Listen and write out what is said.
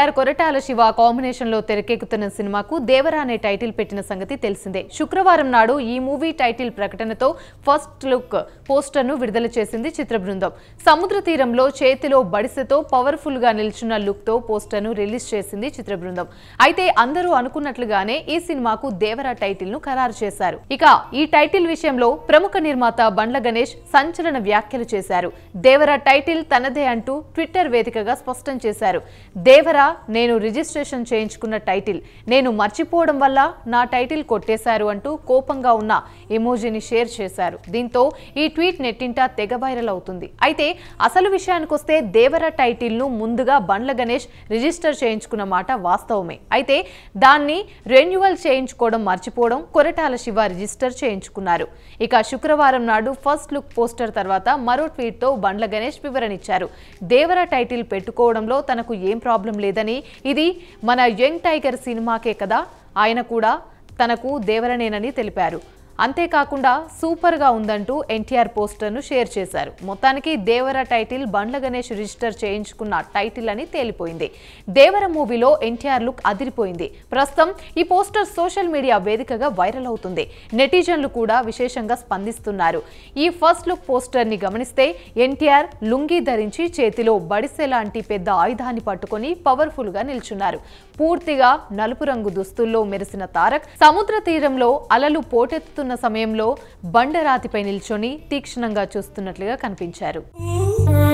NTR Koratala Shiva combination లో తెరకెక్కుతున్న సినిమాకు దేవరా అనే టైటిల్ పెట్టిన సంగతి తెలిసిందే శుక్రవారం నాడు ఈ మూవీ టైటిల్ ప్రకటనతో ఫస్ట్ లుక్ పోస్టర్ ను విడుదల చేసింది చిత్ర బృందం సముద్ర తీరంలో చేతిలో బడిసెతో పవర్ఫుల్ గా నిల్చున్న లుక్ తో పోస్టర్ ను రిలీజ్ చేసింది చిత్ర బృందం అయితే అందరూ అనుకున్నట్లుగానే ఈ సినిమాకు దేవరా టైటిల్ ను ఖరారు చేశారు ఇక ఈ టైటిల్ విషయంలో ప్రముఖ నిర్మాత బండ్ల గణేష్ సంచలన వ్యాఖ్యలు చేశారు దేవరా టైటిల్ తనదే అంటూ ట్విట్టర్ వేదికగా స్పష్టం చేశారు దేవరా నేను రిజిస్ట్రేషన్ చేయించుకున్న టైటిల్ నేను మర్చిపోవడం వల్ల నా టైటిల్ కొట్టేశారు అంటూ కోపంగా ఉన్న ఎమోజీని షేర్ చేశారు దీంతో ఈ ట్వీట్ నెట్టింటా తెగ వైరల్ అవుతుంది అయితే అసలు విషయానికొస్తే దేవరా టైటిల్ ను ముందుగా బండ్ల గణేష్ రిజిస్టర్ చేయించుకున్న మాట వాస్తవమే అయితే దాన్ని రెన్యువల్ చేయించుకోవడం మర్చిపోవడం కొరటాల శివ రిజిస్టర్ చేయించుకున్నారు ఇక శుక్రవారం నాడు ఫస్ట్ లుక్ పోస్టర్ తర్వాత మరో ట్వీట్ తో బండ్ల గణేష్ వివరణ ఇచ్చారు దేవర టైటిల్ పెట్టుకోవడంలో తనకు ఏం ప్రాబ్లం లేదని ఇది మన యంగ్ టైగర్ సినిమాకే కదా ఆయన కూడా తనకు దేవరనేనని తెలిపారు అంతేకాకుండా సూపర్ గా ఉందంటూ ఎన్టీఆర్ పోస్టర్ ను షేర్ చేశారు మొత్తానికి దేవర టైటిల్ బండ్ల గణేష్ రిజిస్టర్ చేయించుకున్న టైటిల్ అని తేలిపోయింది దేవర మూవీలో ఎన్టీఆర్ లుక్ అదిరిపోయింది ప్రస్తుతం ఈ పోస్టర్ సోషల్ మీడియా వేదికగా వైరల్ అవుతుంది నెటిజన్లు కూడా విశేషంగా స్పందిస్తున్నారు ఈ ఫస్ట్ లుక్ పోస్టర్ ని గమనిస్తే ఎన్టీఆర్ లుంగీ ధరించి చేతిలో బడిసె లాంటి పెద్ద ఆయుధాన్ని పట్టుకొని పవర్ఫుల్ గా నిల్చున్నారు పూర్తిగా నలుపు రంగు దుస్తుల్లో మెరిసిన తారక్ సముద్ర తీరంలో అలలు పోటెత్తుతున్న సమయంలో బండరాతిపై నిల్చొని తీక్షణంగా చూస్తున్నట్లుగా కనిపించారు